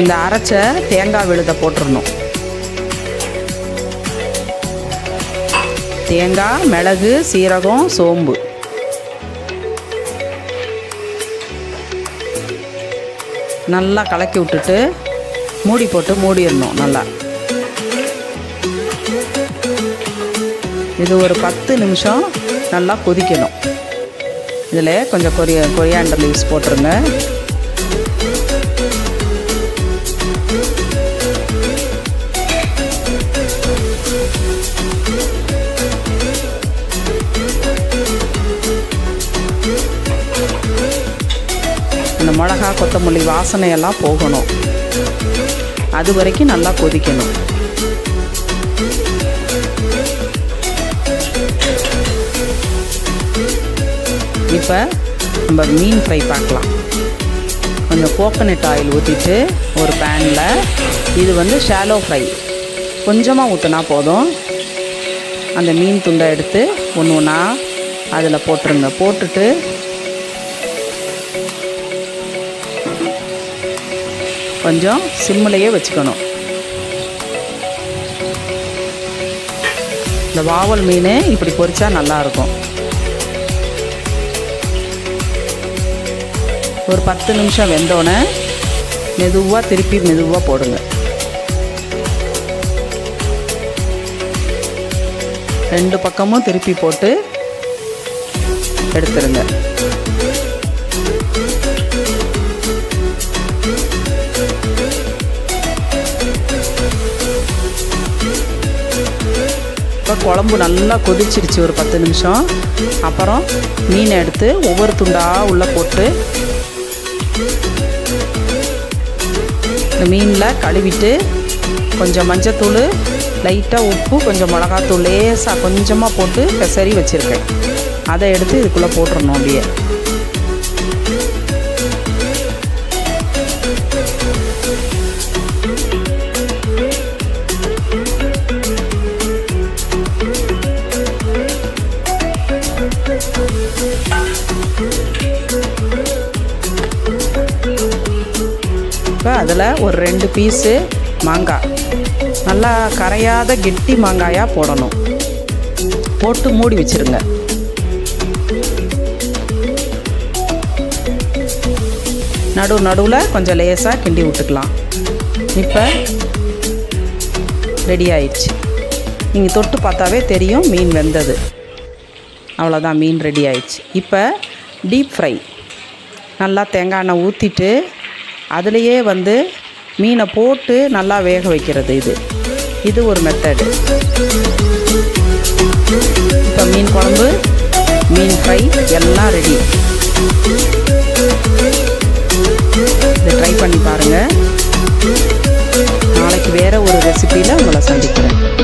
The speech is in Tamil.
இந்த அரைச்ச தேங்காய் விழுதை போட்டுடணும் தேங்காய் மிளகு சீரகம் சோம்பு நல்லா கலக்கி விட்டுட்டு மூடி போட்டு மூடிடணும் நல்லா இது ஒரு பத்து நிமிஷம் நல்லா கொதிக்கணும் இதில் கொஞ்சம் கொரிய கொரியாண்டர் லீவ்ஸ் போட்டுருங்க இந்த மிளகா கொத்தமல்லி வாசனையெல்லாம் போகணும் அது வரைக்கும் நல்லா கொதிக்கணும் இப்போ நம்ம மீன் ஃப்ரை பார்க்கலாம் கொஞ்சம் கோகனட் ஆயில் ஊற்றிட்டு ஒரு பேனில் இது வந்து ஷாலோ ஃப்ரை கொஞ்சமாக ஊற்றினா போதும் அந்த மீன் துண்டை எடுத்து ஒன்று ஒன்றா அதில் போட்டுருங்க போட்டுட்டு கொஞ்சம் சிம்மிலேயே வச்சுக்கணும் இந்த வாவல் மீன் இப்படி பொரிச்சா நல்லாயிருக்கும் ஒரு பத்து நிமிஷம் வெந்தோடனே மெதுவாக திருப்பி மெதுவாக போடுங்க ரெண்டு பக்கமும் திருப்பி போட்டு எடுத்துருங்க இப்போ குழம்பு நல்லா கொதிச்சிருச்சு ஒரு பத்து நிமிஷம் அப்புறம் மீனை எடுத்து ஒவ்வொரு துண்டாக உள்ளே போட்டு இந்த மீனில் கழுவிட்டு கொஞ்சம் மஞ்சத்தூள் லைட்டாக உப்பு கொஞ்சம் மிளகாத்தூள் லேசாக கொஞ்சமாக போட்டு பெசரி வச்சுருக்கேன் அதை எடுத்து இதுக்குள்ளே போட்டுடணும் அப்படியே இப்போ அதில் ஒரு ரெண்டு பீஸு மாங்காய் நல்லா கரையாத கெட்டி மாங்காயாக போடணும் போட்டு மூடி வச்சிருங்க நடு நடுவில் கொஞ்சம் லேசாக கிண்டி விட்டுக்கலாம் இப்போ ரெடி ஆயிடுச்சு நீங்கள் தொட்டு பார்த்தாவே தெரியும் மீன் வெந்தது அவ்வளோதான் மீன் ரெடி ஆயிடுச்சு இப்போ டீப் ஃப்ரை நல்லா தேங்காய் எண்ணெய் ஊற்றிட்டு அதுலேயே வந்து மீனை போட்டு நல்லா வேக வைக்கிறது இது இது ஒரு மெத்தடு இப்போ மீன் குழம்பு மீன் ஃப்ரை எல்லாம் ரெடி இதை ட்ரை பண்ணி பாருங்கள் நாளைக்கு வேறு ஒரு ரெசிப்பியில் உங்களை சந்திக்கிறேன்